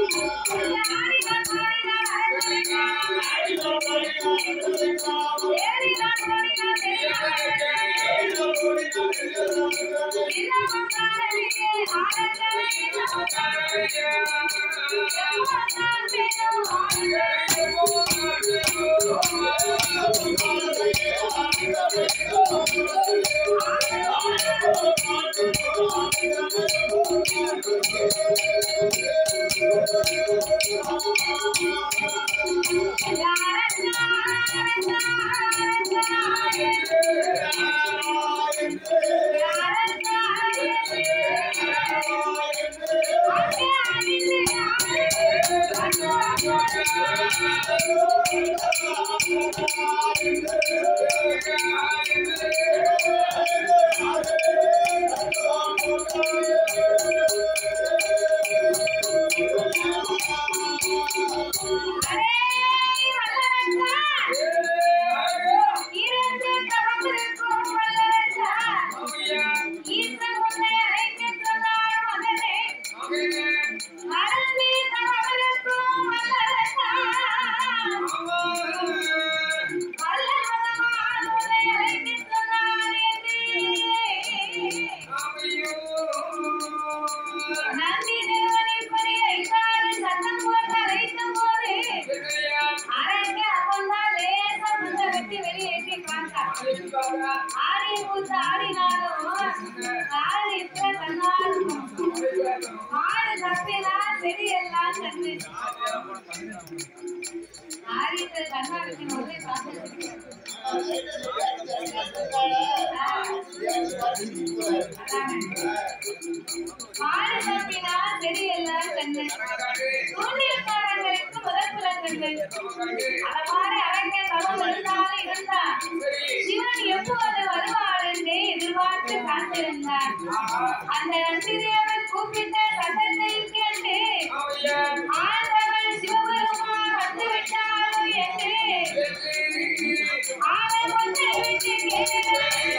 நந்தி தேவனை பரிய ஐந்தாறு சத்தம் போட்டு அழைத்த போது அரங்க அப்பந்தான் லேசா முந்த வெட்டி வெளியேற்றி பார்த்தான் ஆடி பூத்து ஆடினாலும் கால் இருக்கிற கண்ணாலும் மாடு தப்பினா செடியெல்லாம் கண்டு ஆடித்த கண்ணாடிக்கு முதலே பார்த்து மாடு தப்பினா செடியெல்லாம் கண்டு தூண்டில்காரங்களுக்கு முதல் கண்டு அலமாரி அரங்க தவம் இருந்தாலும் இருந்தான் சிவன் எப்போது வருவாள் என்றே எதிர்பார்த்து காத்திருந்தார் அந்த நந்திதேவன் கூப்பிட்ட சத்தத்தை கேட்டு ஆண்டவன் சிவபெருமான் வந்து விட்டாரோ என்று ஆவல் கொண்டு விட்டு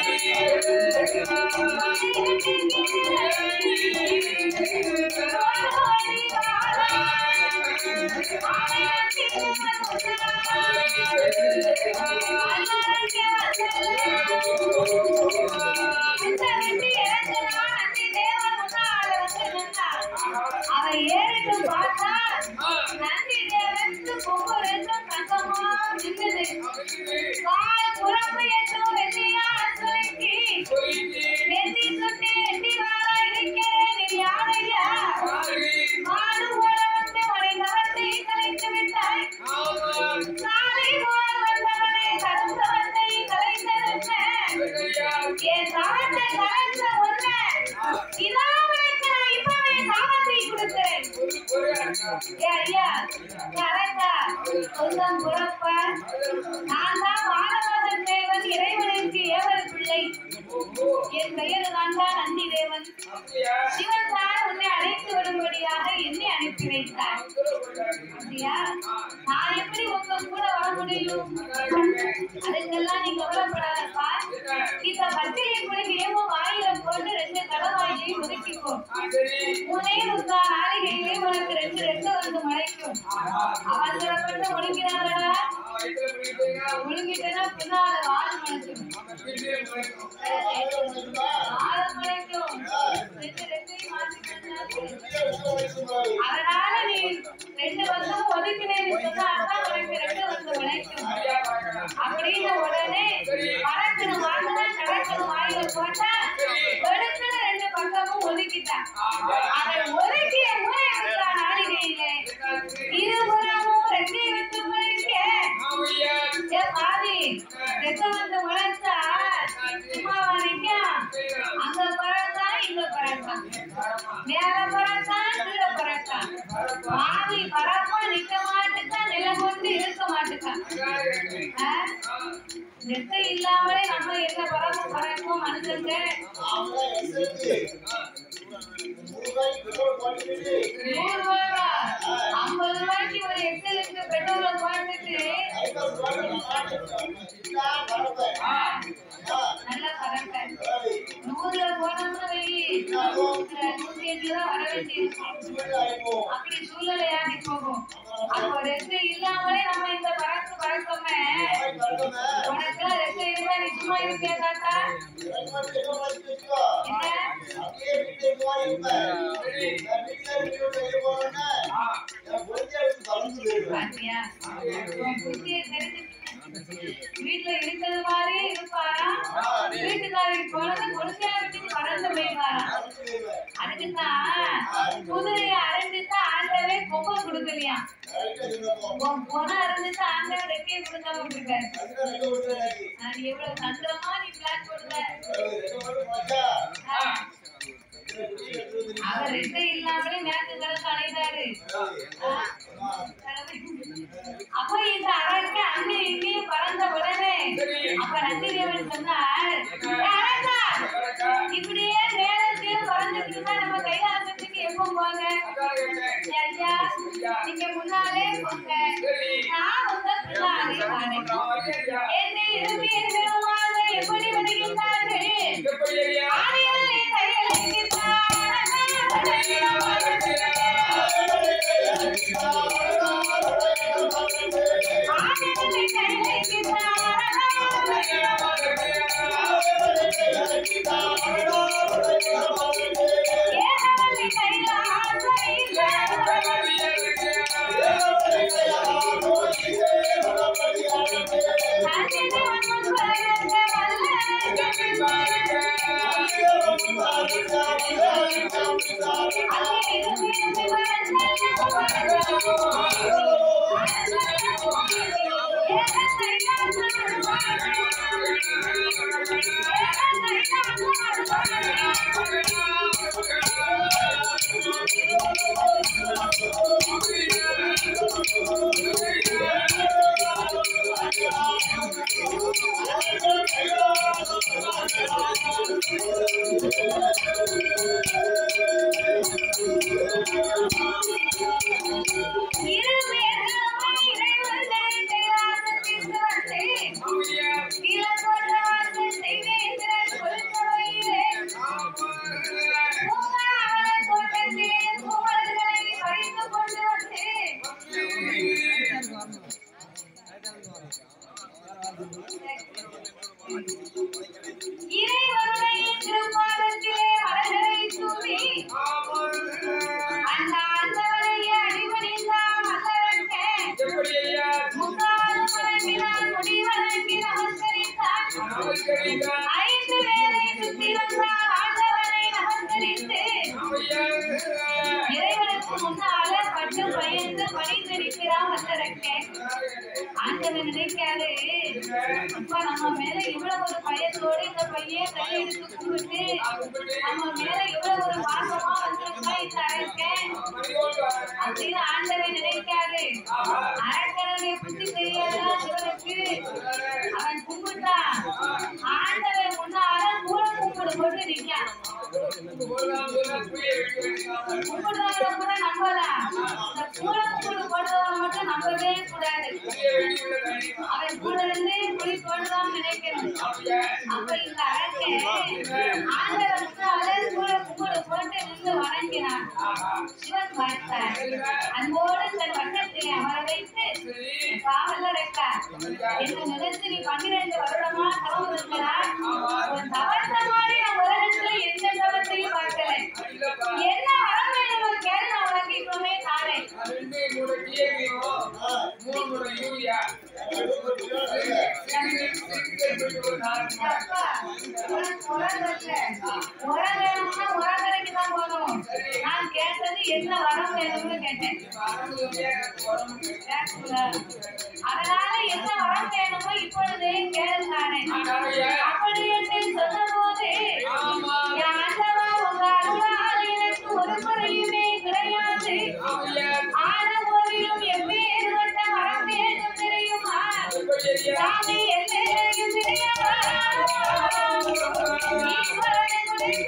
அதை ஏறிட்டு பார்த்தா நந்தி தேவனுக்கு கொம்பு ரெண்டும் தங்கமா நின்றது கால் குழம்பு எட்டும் வெள்ளியா சுருக்கி நெத்தி சுத்தி எட்டி வாழ இருக்கிறேன் நீ யாரையா மாடு போல வந்து மலை நகர்த்தி கலைத்து விட்டாய் சாலை போல் வந்தவனை தடுத்தவனை கலைத்ததென்ன என் தவத்தை கலைத்த ஒன்ன இதோ உனக்கு நான் இப்பவே சாபத்தை கொடுக்கிறேன் ஏ ஐயா கரெக்டா சொந்தம் புறப்ப நான் தான் மாணவன் தேவன் இறைவனுக்கு ஏவல் பிள்ளை என் பெயர் நான் தான் நந்தி தேவன் சிவன் தான் உன்னை அழைத்து வரும்படியாக என்னை அனுப்பி வைத்தார் அப்படியா நான் எப்படி உங்க கூட வர முடியும் அதுக்கெல்லாம் நீ கவலைப்படாதப்பா இந்த பத்திரிகை குடிக்கையும் வாயில போட்டு ரெண்டு கடவாயிலையும் ஒதுக்கிக்கோ உன்னை உங்க நாளிகையிலே உனக்கு ரெண்டு ரெண்டு வந்து முளைக்கும் அவசரப்பட்டு முடிக்கிறாங்களா முழுங்கிட்டேன்னா பின்னால வால் முளைக்கும் வால் முளைக்கும் ரெண்டு ரெண்டையும் மாத்திக்கிட்டாச்சு அதனால நீ ரெண்டு வருஷம் ஒதுக்கினேன்னு சொன்னா அதான் உனக்கு ரெண்டு வருஷம் உழைக்கும் அப்படின்னு உடனே பறக்கணும் வாங்கதான் கடக்கணும் வாயில போட்டா வெடுக்குன்னு ரெண்டு பக்கமும் ஒதுக்கிட்டான் அதை ஒதுக்கிய முறை இருந்தா நாளிகையில இருபுறமும் ரெண்டை விட்டு முறைக்க ஏ பாதி ரெக்க வந்து முளைச்சா சும்மாவா நிக்கும் அங்க பறந்தான் இங்க பறந்தான் மேல பறந்தான் கீழே பறந்தான் பாதி பறப்பா நிக்க மாட்டுக்கா நில கொண்டு இருக்க மாட்டுக்கா ஆ? ரெக்கை இல்லாமலே நம்ம என்ன பறக்க பறக்கும் மனுஷங்க நூறு ரூபா ஐம்பது ரூபாய்க்கு ஒரு எக்ஸலுக்கு பெட்ரோலை போட்டுட்டு நல்லா பறக்க நூறுல போனோம்னு வை நூத்தி எட்டு தான் வர வேண்டியிருக்கும் அப்படி சூழ்நிலையாகி போகும் அப்போ ரெஸ்ட் இல்லாமலே நம்ம இந்த பறக்கு பறக்கமே உனக்கு ரெஸ்ட் இருந்தா நீ சும்மா இருப்பியா தாத்தா என்ன பாத்தியா உன் புத்தியை தெரிஞ்சு வீட்டுல இருக்கிறது மாதிரி இருப்பாரா வீட்டுக்காரருக்கு போனது கொடுக்கையா விட்டுட்டு பறந்து போயிடுவாரா அதுக்குதான் குதிரையை அரைஞ்சுதான் ஆண்டவே கொம்ப கொடுக்கலையா உன் பொண்ணா இருந்துட்டு ஆண்டவர் ரெக்கையை கொடுக்காம விட்டுருக்காரு நான் எவ்வளவு தந்திரமா நீ பிளான் போடுற அவர் ரெக்கை இல்லாமலே மேற்கு கிழக்கு அலைந்தாரு அப்ப இந்த அரக்க அங்கே இங்கேயும் பறந்த உடனே அப்ப நந்திதேவன் சொன்னார் "ஏய் அரக்கா, இப்படியே மேல கீழே பறந்துட்டு இருந்தா நம்ம கைலாசத்துக்கு எப்போ போங்க ஐயா நீங்க முன்னாலே போங்க நான் உங்க பின்னாலே வரேன் என்னை விரும்பி பெருமாள் எப்படி வருகின்றார்கள் ஆணையாலே இறைவனுடைய திருப்பாதத்திலே மலர்களை தூவி அந்த ஆண்டவரையே அடிபணிந்தான் அல்லவர்க்க முகாலும் வணங்கினான் முடிவதற்கு நமஸ்கரித்தான் ஐந்து வேளை சுத்தி வந்தான் ஆண்டவனை நமஸ்கரித்து இறைவனுக்கு முன்னால பட்டு பயந்து பணிந்து நிற்கிறான் வல்லரக்கே ஆண்டவன் நினைக்காது அப்பா நம்ம மேல இவ்வளவு ஒரு பயத்தோடு இந்த பையன் கையெடுத்து கும்பிட்டு நம்ம மேல இவ்வளவு ஒரு பாசமா வந்திருக்கா இந்த அரக்கன் அப்படின்னு ஆண்டவன் நினைக்காது அரக்கனுடைய புத்தி தெரியாதா சிவனுக்கு அவன் கும்பிட்டான் ஆண்டவன் முன்னால மூல கும்பிடு போட்டு நிற்கான் கும்பிடுறவங்க கூட நம்பலாம் இந்த மூல கும்பிடு போடுறவங்க மட்டும் நம்பவே கூடாது அவன் கூட இருந்து குழி போடுவான்னு நினைக்கணும் அப்ப இந்த அரக்கன் ஆண்டவன் முன்னால மூல கும்பிடு போட்டு நின்று வணங்கினான் சிவன் பார்த்தார் அன்போடு தன் வட்டத்திலே அமர வைத்து காவல்ல இருக்கா என்ன நினைச்சு நீ பன்னிரண்டு வருடமா தவம் இருக்கிறார் ஒரு தவத்த மாதிரி நான் உலகத்துல எந்த தவத்தையும் பார்க்கல என்ன வரம் வேணுமோ கேளு நான் உனக்கு இப்பவுமே தாரேன் அப்பா, உனக்கு உரம் வரல. உரம் வேணும்னா உரம் கடைக்கு தான் போகணும். நான் கேட்டது என்ன வரம் வேணும்னு கேட்டேன் கேட்கல. அதனால என்ன வரம் வேணுமோ இப்பொழுதே கேளு நானே அப்படி என்று சொன்னபோது என் ஆண்டவா உங்க அருளால் எனக்கு ஒரு குறையுமே கிடையாது ஆன போதிலும் எப்பேற்பட்ட வரம் வேண்டும் தெரியுமா சாமி எல்லையும் தெரியாதா ஈஸ்வரனை குறித்து